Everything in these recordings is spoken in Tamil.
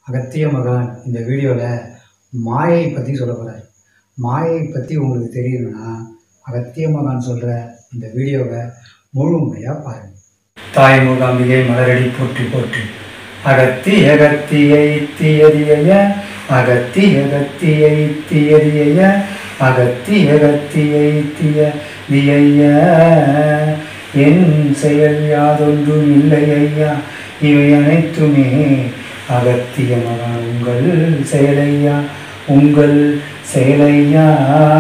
அகத்திய மகான் இந்த வீடியோவில் மாயை பற்றி சொல்ல போகிறார் மாயை பற்றி உங்களுக்கு தெரியணும்னா அகத்திய மகான் சொல்கிற இந்த வீடியோவை முழுமையாக பாருங்கள் தாய் மூகாம்பிகை மலரடி போற்றி போற்றி அகத்தி அகத்தியை தியறிய அகத்தி அகத்தியை தியறிய அகத்தி அகத்தியை தியறிய என் செயல் யாதொன்றும் இல்லை ஐயா இவை அனைத்துமே அகத்திய மகான் உங்கள் செயலையா உங்கள் செயலையா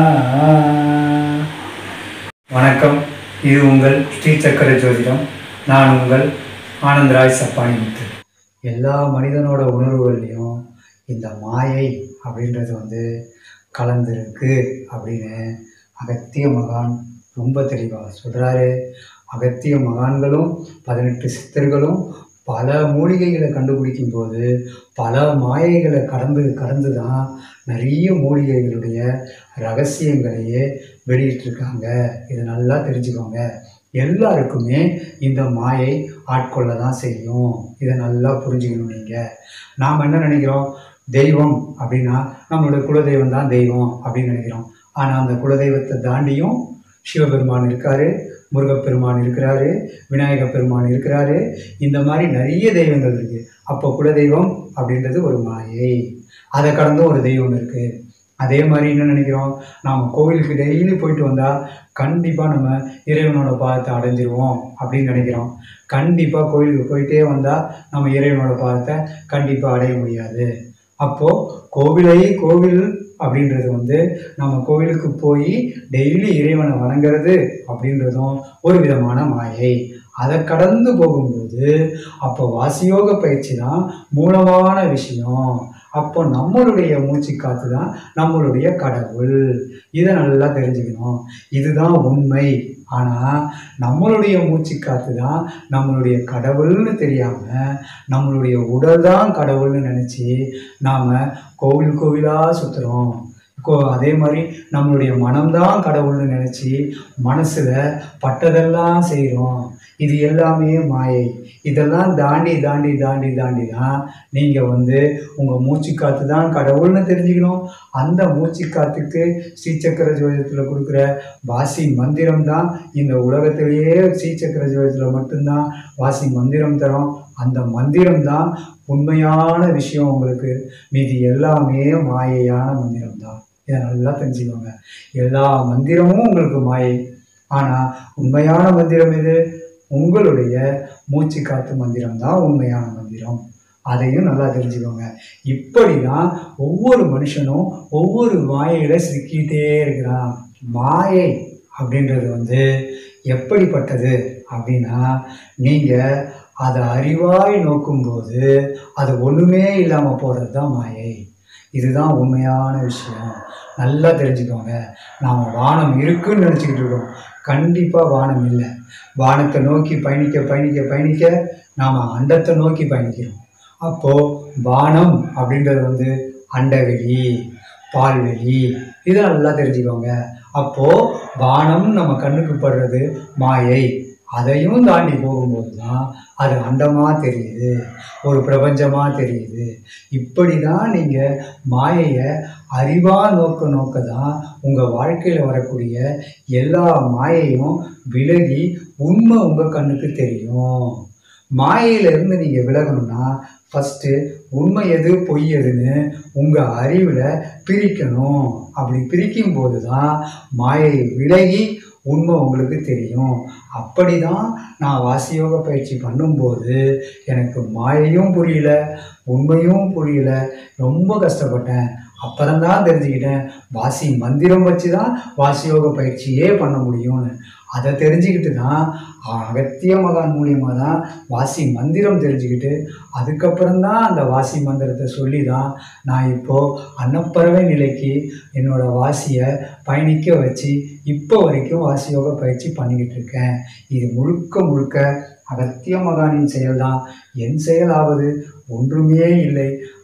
வணக்கம் இது உங்கள் ஸ்ரீ சக்கர ஜோதிடம் நான் உங்கள் ஆனந்தராய் சப்பானி முத்து எல்லா மனிதனோட உணர்வுகள்லையும் இந்த மாயை அப்படின்றது வந்து கலந்துருக்கு அப்படின்னு அகத்திய மகான் ரொம்ப தெளிவாக சொல்கிறாரு அகத்திய மகான்களும் பதினெட்டு சித்தர்களும் பல மூலிகைகளை கண்டுபிடிக்கும் போது பல மாயைகளை கடந்து கடந்து தான் நிறைய மூலிகைகளுடைய ரகசியங்களையே வெளியிட்டிருக்காங்க இதை நல்லா தெரிஞ்சுக்கோங்க எல்லாருக்குமே இந்த மாயை ஆட்கொள்ள தான் செய்யும் இதை நல்லா புரிஞ்சுக்கணும் நீங்கள் நாம் என்ன நினைக்கிறோம் தெய்வம் அப்படின்னா நம்மளுடைய குலதெய்வம் தான் தெய்வம் அப்படின்னு நினைக்கிறோம் ஆனால் அந்த குலதெய்வத்தை தாண்டியும் சிவபெருமான் இருக்காரு முருகப்பெருமான் இருக்கிறாரு விநாயக பெருமான் இருக்கிறாரு இந்த மாதிரி நிறைய தெய்வங்கள் இருக்கு அப்போ குலதெய்வம் அப்படின்றது ஒரு மாயை அதை கடந்தும் ஒரு தெய்வம் இருக்கு அதே மாதிரி என்ன நினைக்கிறோம் நாம் கோவிலுக்கு டெய்லி போயிட்டு வந்தால் கண்டிப்பாக நம்ம இறைவனோட பாதத்தை அடைஞ்சிருவோம் அப்படின்னு நினைக்கிறோம் கண்டிப்பாக கோவிலுக்கு போயிட்டே வந்தால் நம்ம இறைவனோட பாதத்தை கண்டிப்பாக அடைய முடியாது அப்போது கோவிலை கோவில் அப்படின்றது வந்து நம்ம கோவிலுக்கு போய் டெய்லி இறைவனை வணங்குறது அப்படின்றதும் ஒரு விதமான மாயை அதை கடந்து போகும்போது அப்போ வாசியோக பயிற்சி தான் மூலமான விஷயம் அப்போ நம்மளுடைய மூச்சு காத்து தான் நம்மளுடைய கடவுள் இதை நல்லா தெரிஞ்சுக்கணும் இதுதான் உண்மை ஆனால் நம்மளுடைய மூச்சு காத்து தான் நம்மளுடைய கடவுள்னு தெரியாமல் நம்மளுடைய உடல் தான் கடவுள்னு நினச்சி நாம் கோவில் கோவிலாக சுற்றுறோம் கோ அதே மாதிரி நம்மளுடைய மனம்தான் கடவுள்னு நினச்சி மனசில் பட்டதெல்லாம் செய்கிறோம் இது எல்லாமே மாயை இதெல்லாம் தாண்டி தாண்டி தாண்டி தாண்டி தான் நீங்கள் வந்து உங்கள் மூச்சு காற்று தான் கடவுள்னு தெரிஞ்சுக்கணும் அந்த மூச்சு காற்றுக்கு ஸ்ரீசக்கர ஜோதிடத்தில் கொடுக்குற வாசி மந்திரம் தான் இந்த உலகத்திலேயே ஸ்ரீசக்கர ஜோதிடத்தில் மட்டும்தான் வாசி மந்திரம் தரும் அந்த மந்திரம் தான் உண்மையான விஷயம் உங்களுக்கு மீதி எல்லாமே மாயையான மந்திரம் தான் இதை நல்லா தெரிஞ்சுக்கோங்க எல்லா மந்திரமும் உங்களுக்கு மாயை ஆனால் உண்மையான மந்திரம் எது உங்களுடைய மூச்சு காத்து மந்திரம் தான் உண்மையான மந்திரம் அதையும் நல்லா தெரிஞ்சுக்கோங்க இப்படி தான் ஒவ்வொரு மனுஷனும் ஒவ்வொரு மாயையில் சிக்கிட்டே இருக்கிறான் மாயை அப்படின்றது வந்து எப்படிப்பட்டது அப்படின்னா நீங்கள் அதை அறிவாய் நோக்கும்போது அது ஒன்றுமே இல்லாமல் போகிறது தான் மாயை இதுதான் உண்மையான விஷயம் நல்லா தெரிஞ்சுக்கோங்க நாம் வானம் இருக்குன்னு நினச்சிக்கிட்டு இருக்கோம் கண்டிப்பாக வானம் இல்லை வானத்தை நோக்கி பயணிக்க பயணிக்க பயணிக்க நாம் அண்டத்தை நோக்கி பயணிக்கிறோம் அப்போது வானம் அப்படின்றது வந்து அண்டவெளி பால்வெளி இதை நல்லா தெரிஞ்சுக்கோங்க அப்போது வானம் நம்ம கண்ணுக்கு படுறது மாயை அதையும் தாண்டி போகும்போது தான் அது அண்டமாக தெரியுது ஒரு பிரபஞ்சமாக தெரியுது இப்படி தான் நீங்கள் மாயையை அறிவாக நோக்க நோக்க தான் உங்கள் வாழ்க்கையில் வரக்கூடிய எல்லா மாயையும் விலகி உண்மை உங்கள் கண்ணுக்கு தெரியும் மாயையிலேருந்து நீங்கள் விலகணும்னா ஃபஸ்ட்டு உண்மை எது பொய் எதுன்னு உங்கள் அறிவில் பிரிக்கணும் அப்படி பிரிக்கும் போது தான் மாயை விலகி உண்மை உங்களுக்கு தெரியும் அப்படி தான் நான் வாசியோக பயிற்சி பண்ணும்போது எனக்கு மாயையும் புரியல உண்மையும் புரியல ரொம்ப கஷ்டப்பட்டேன் அப்புறம் தான் தெரிஞ்சுக்கிட்டேன் வாசி மந்திரம் வச்சு தான் வாசியோக பயிற்சியே பண்ண முடியும்னு அதை தெரிஞ்சுக்கிட்டு தான் அகத்திய மகான் மூலியமாக தான் வாசி மந்திரம் தெரிஞ்சுக்கிட்டு அதுக்கப்புறம் தான் அந்த வாசி மந்திரத்தை சொல்லி தான் நான் இப்போது அன்னப்பறவை நிலைக்கு என்னோடய வாசியை பயணிக்க வச்சு இப்போ வரைக்கும் வாசியோக பயிற்சி பண்ணிக்கிட்டு இருக்கேன் இது முழுக்க முழுக்க அகத்திய மகானின் செயல்தான் என் செயலாவது ஒன்றுமே இல்லை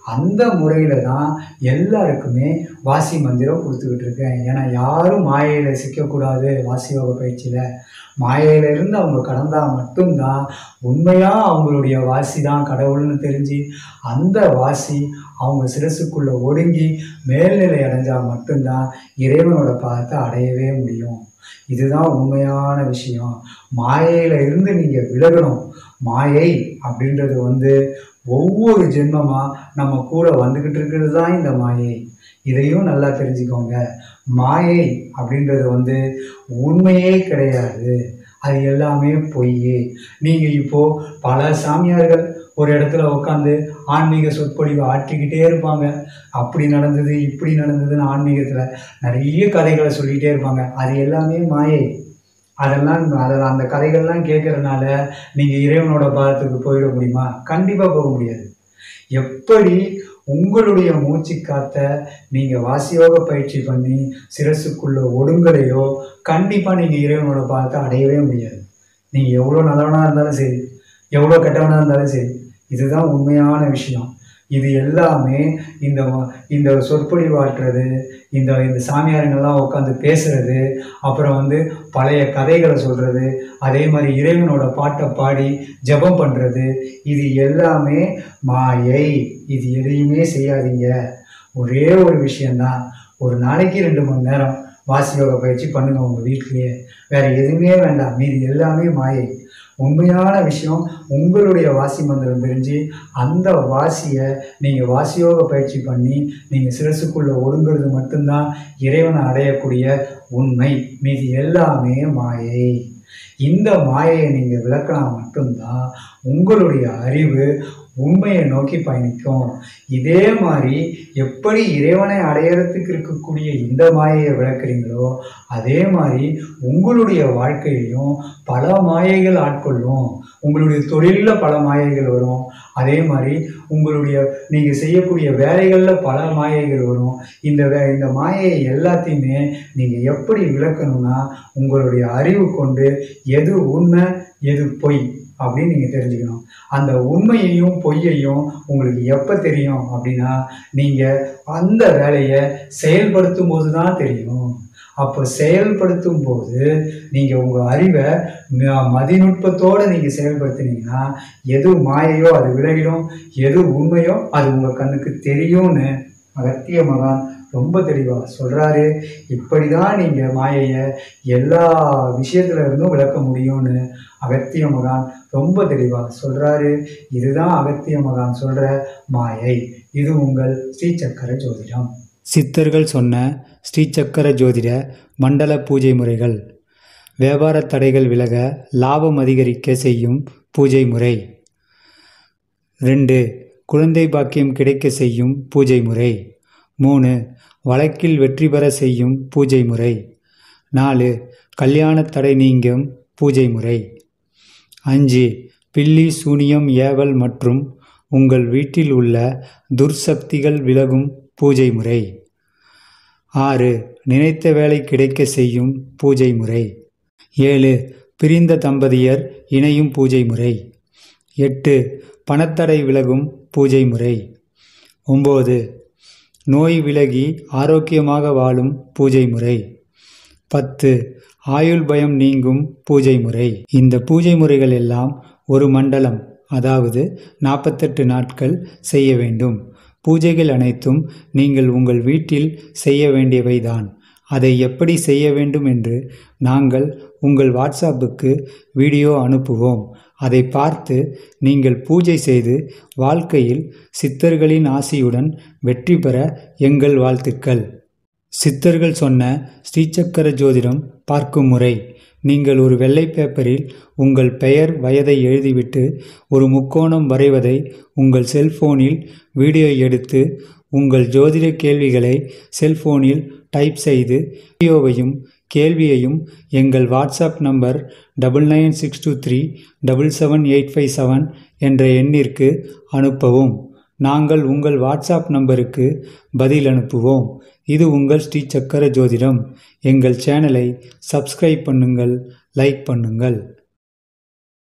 அந்த முறையில் தான் எல்லாருக்குமே வாசி மந்திரம் கொடுத்துக்கிட்டு இருக்கேன் ஏன்னா யாரும் மாயையில் சிக்கக்கூடாது வாசி யோக பயிற்சியில் மாயையிலிருந்து அவங்க கடந்தால் மட்டும்தான் உண்மையாக அவங்களுடைய வாசி தான் கடவுள்னு தெரிஞ்சு அந்த வாசி அவங்க சிரசுக்குள்ளே ஒடுங்கி மேல்நிலை அடைஞ்சால் மட்டும்தான் இறைவனோட பாதத்தை அடையவே முடியும் இதுதான் உண்மையான விஷயம் மாயையில் இருந்து நீங்கள் விலகணும் மாயை அப்படின்றது வந்து ஒவ்வொரு ஜென்மமாக நம்ம கூட வந்துக்கிட்டு இருக்கிறது தான் இந்த மாயை இதையும் நல்லா தெரிஞ்சுக்கோங்க மாயை அப்படின்றது வந்து உண்மையே கிடையாது அது எல்லாமே பொய் நீங்கள் இப்போது பல சாமியார்கள் ஒரு இடத்துல உட்காந்து ஆன்மீக சொற்பொழிவை ஆற்றிக்கிட்டே இருப்பாங்க அப்படி நடந்தது இப்படி நடந்ததுன்னு ஆன்மீகத்தில் நிறைய கதைகளை சொல்லிகிட்டே இருப்பாங்க அது எல்லாமே மாயை அதெல்லாம் அதில் அந்த கதைகள்லாம் கேட்கறதுனால நீங்கள் இறைவனோட பாதத்துக்கு போயிட முடியுமா கண்டிப்பாக போக முடியாது எப்படி உங்களுடைய மூச்சு காத்த நீங்கள் வாசியோக பயிற்சி பண்ணி சிரசுக்குள்ள ஒடுங்கலையோ கண்டிப்பாக நீங்கள் இறைவனோட பாதத்தை அடையவே முடியாது நீங்கள் எவ்வளோ நல்லவனாக இருந்தாலும் சரி எவ்வளோ கெட்டவனாக இருந்தாலும் சரி இதுதான் உண்மையான விஷயம் இது எல்லாமே இந்த ம- இந்த சொற்பொழிவாற்றுறது இந்த இந்த சாமியாருங்கெல்லாம் உட்காந்து பேசுறது அப்புறம் வந்து பழைய கதைகளை சொல்கிறது அதே மாதிரி இறைவனோட பாட்டை பாடி ஜெபம் பண்ணுறது இது எல்லாமே மாயை இது எதையுமே செய்யாதீங்க ஒரே ஒரு விஷயந்தான் ஒரு நாளைக்கு ரெண்டு மணி நேரம் வாசி யோக பயிற்சி பண்ணுங்க உங்கள் வீட்லேயே வேற எதுவுமே வேண்டாம் மீதி எல்லாமே மாயை உண்மையான விஷயம் உங்களுடைய வாசி மந்திரம் தெரிஞ்சு அந்த வாசியை நீங்கள் வாசியோக பயிற்சி பண்ணி நீங்கள் சிரசுக்குள்ளே ஒடுங்கிறது மட்டும்தான் இறைவனை அடையக்கூடிய உண்மை மீதி எல்லாமே மாயை இந்த மாயையை நீங்கள் விளக்கினா மட்டும்தான் உங்களுடைய அறிவு உண்மையை நோக்கி பயணிக்கும் இதே மாதிரி எப்படி இறைவனை அடையறதுக்கு இருக்கக்கூடிய இந்த மாயையை விளக்குறீங்களோ அதே மாதிரி உங்களுடைய வாழ்க்கையிலையும் பல மாயைகள் ஆட்கொள்ளும் உங்களுடைய தொழிலில் பல மாயைகள் வரும் அதே மாதிரி உங்களுடைய நீங்கள் செய்யக்கூடிய வேலைகளில் பல மாயைகள் வரும் இந்த வே இந்த மாயையை எல்லாத்தையுமே நீங்கள் எப்படி விளக்கணும்னா உங்களுடைய அறிவு கொண்டு எது உண்மை எது பொய் அப்படின்னு நீங்கள் தெரிஞ்சுக்கணும் அந்த உண்மையையும் பொய்யையும் உங்களுக்கு எப்போ தெரியும் அப்படின்னா நீங்கள் அந்த வேலையை செயல்படுத்தும் போது தான் தெரியும் அப்போ செயல்படுத்தும் போது நீங்கள் உங்கள் அறிவை ம- மதிநுட்பத்தோடு நீங்கள் செயல்படுத்தினீங்கன்னா எது மாயையோ அது விலகிடும் எது உண்மையோ அது உங்கள் கண்ணுக்கு தெரியும்னு அகத்திய மகான் ரொம்ப தெளிவாக சொல்கிறாரு இப்படி தான் நீங்கள் மாயையை எல்லா விஷயத்துல இருந்தும் விளக்க முடியும்னு அகத்திய மகான் ரொம்ப தெளிவாக சொல்கிறாரு இதுதான் அகத்திய மகான் சொல்கிற மாயை இது உங்கள் ஸ்ரீசக்கர ஜோதிடம் சித்தர்கள் சொன்ன ஸ்ரீசக்கர ஜோதிட மண்டல பூஜை முறைகள் வியாபார தடைகள் விலக லாபம் அதிகரிக்க செய்யும் பூஜை முறை ரெண்டு குழந்தை பாக்கியம் கிடைக்க செய்யும் பூஜை முறை மூணு வழக்கில் வெற்றி பெற செய்யும் பூஜை முறை நாலு கல்யாண தடை நீங்கும் பூஜை முறை அஞ்சு பில்லி சூனியம் ஏவல் மற்றும் உங்கள் வீட்டில் உள்ள துர்சக்திகள் விலகும் பூஜை முறை ஆறு நினைத்த வேலை கிடைக்க செய்யும் பூஜை முறை ஏழு பிரிந்த தம்பதியர் இணையும் பூஜை முறை எட்டு பணத்தடை விலகும் பூஜை முறை ஒம்பது நோய் விலகி ஆரோக்கியமாக வாழும் பூஜை முறை பத்து ஆயுள் பயம் நீங்கும் பூஜை முறை இந்த பூஜை முறைகள் எல்லாம் ஒரு மண்டலம் அதாவது நாற்பத்தெட்டு நாட்கள் செய்ய வேண்டும் பூஜைகள் அனைத்தும் நீங்கள் உங்கள் வீட்டில் செய்ய வேண்டியவைதான் அதை எப்படி செய்ய வேண்டும் என்று நாங்கள் உங்கள் வாட்ஸ்அப்புக்கு வீடியோ அனுப்புவோம் அதை பார்த்து நீங்கள் பூஜை செய்து வாழ்க்கையில் சித்தர்களின் ஆசியுடன் வெற்றி பெற எங்கள் வாழ்த்துக்கள் சித்தர்கள் சொன்ன ஸ்ரீசக்கர ஜோதிடம் பார்க்கும் முறை நீங்கள் ஒரு வெள்ளை பேப்பரில் உங்கள் பெயர் வயதை எழுதிவிட்டு ஒரு முக்கோணம் வரைவதை உங்கள் செல்போனில் வீடியோ எடுத்து உங்கள் ஜோதிட கேள்விகளை செல்போனில் டைப் செய்து வீடியோவையும் கேள்வியையும் எங்கள் WhatsApp number double nine six two three double seven eight five seven என்ற எண்ணிற்கு அனுப்பவும் நாங்கள் உங்கள் வாட்ஸ்அப் நம்பருக்கு பதில் அனுப்புவோம் இது உங்கள் ஸ்ரீ சக்கர ஜோதிடம் எங்கள் சேனலை சப்ஸ்கிரைப் பண்ணுங்கள் லைக் பண்ணுங்கள்